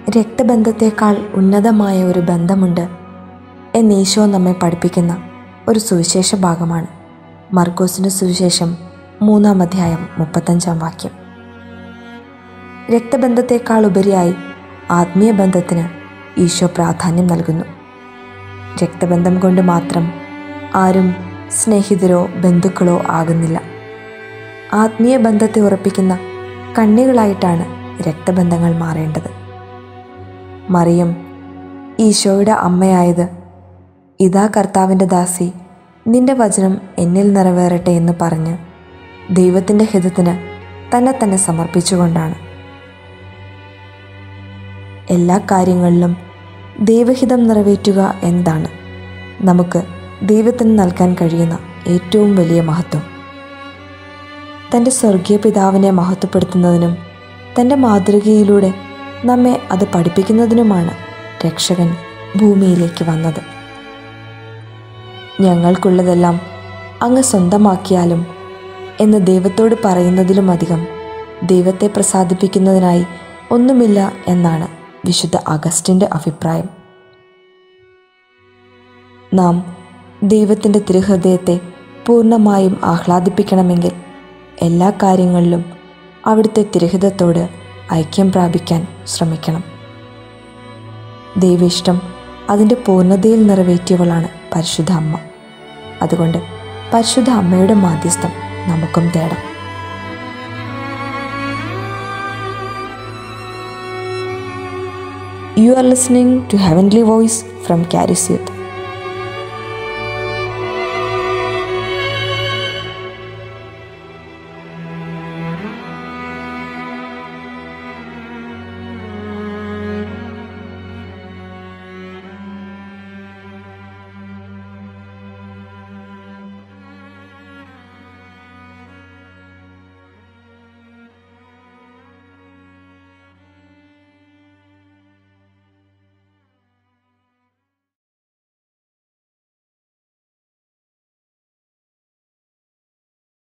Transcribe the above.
രക്തബന്ധത്തേക്കാൾ ഉന്നതമായ ഒരു ബന്ധമുണ്ട് എന്ന് ഈശോ നമ്മെ പഠിപ്പിക്കുന്ന ഒരു സുവിശേഷ ഭാഗമാണ് മർക്കോസിൻ്റെ സുവിശേഷം മൂന്നാം അധ്യായം മുപ്പത്തഞ്ചാം വാക്യം രക്തബന്ധത്തേക്കാൾ ഉപരിയായി ആത്മീയ ബന്ധത്തിന് ഈശോ പ്രാധാന്യം നൽകുന്നു രക്തബന്ധം കൊണ്ട് മാത്രം ആരും സ്നേഹിതരോ ബന്ധുക്കളോ ആകുന്നില്ല ആത്മീയ ബന്ധത്തെ ഉറപ്പിക്കുന്ന കണ്ണികളായിട്ടാണ് രക്തബന്ധങ്ങൾ മാറേണ്ടത് മറിയം ഈശോയുടെ അമ്മയായത് ഇതാ കർത്താവിൻ്റെ ദാസി നിന്റെ വചനം എന്നിൽ നിറവേറട്ടെ എന്ന് പറഞ്ഞ് ദൈവത്തിൻ്റെ ഹിതത്തിന് തന്നെ തന്നെ സമർപ്പിച്ചുകൊണ്ടാണ് എല്ലാ കാര്യങ്ങളിലും ദൈവഹിതം നിറവേറ്റുക എന്നതാണ് നമുക്ക് ദൈവത്തിന് നൽകാൻ കഴിയുന്ന ഏറ്റവും വലിയ മഹത്വം തൻ്റെ സ്വർഗീയ പിതാവിനെ മഹത്വപ്പെടുത്തുന്നതിനും തൻ്റെ മാതൃകയിലൂടെ നമ്മെ അത് പഠിപ്പിക്കുന്നതിനുമാണ് രക്ഷകൻ ഭൂമിയിലേക്ക് വന്നത് ഞങ്ങൾക്കുള്ളതെല്ലാം അങ്ങ് സ്വന്തമാക്കിയാലും എന്ന് ദൈവത്തോട് പറയുന്നതിലുമധികം ദൈവത്തെ പ്രസാദിപ്പിക്കുന്നതിനായി ഒന്നുമില്ല എന്നാണ് വിശുദ്ധ അഗസ്റ്റിൻ്റെ അഭിപ്രായം നാം ദൈവത്തിൻ്റെ തിരുഹൃദയത്തെ പൂർണ്ണമായും ആഹ്ലാദിപ്പിക്കണമെങ്കിൽ എല്ലാ കാര്യങ്ങളിലും അവിടുത്തെ തിരുഹിതത്തോട് ഐക്യം പ്രാപിക്കാൻ ശ്രമിക്കണം ദൈവേഷ്ടം അതിൻ്റെ പൂർണ്ണതയിൽ നിറവേറ്റിയവളാണ് പരിശുദ്ധ അമ്മ അതുകൊണ്ട് പരിശുദ്ധ അമ്മയുടെ മാധ്യസ്ഥം നമുക്കും തേടാം You are listening to Heavenly Voice from Caris Youth.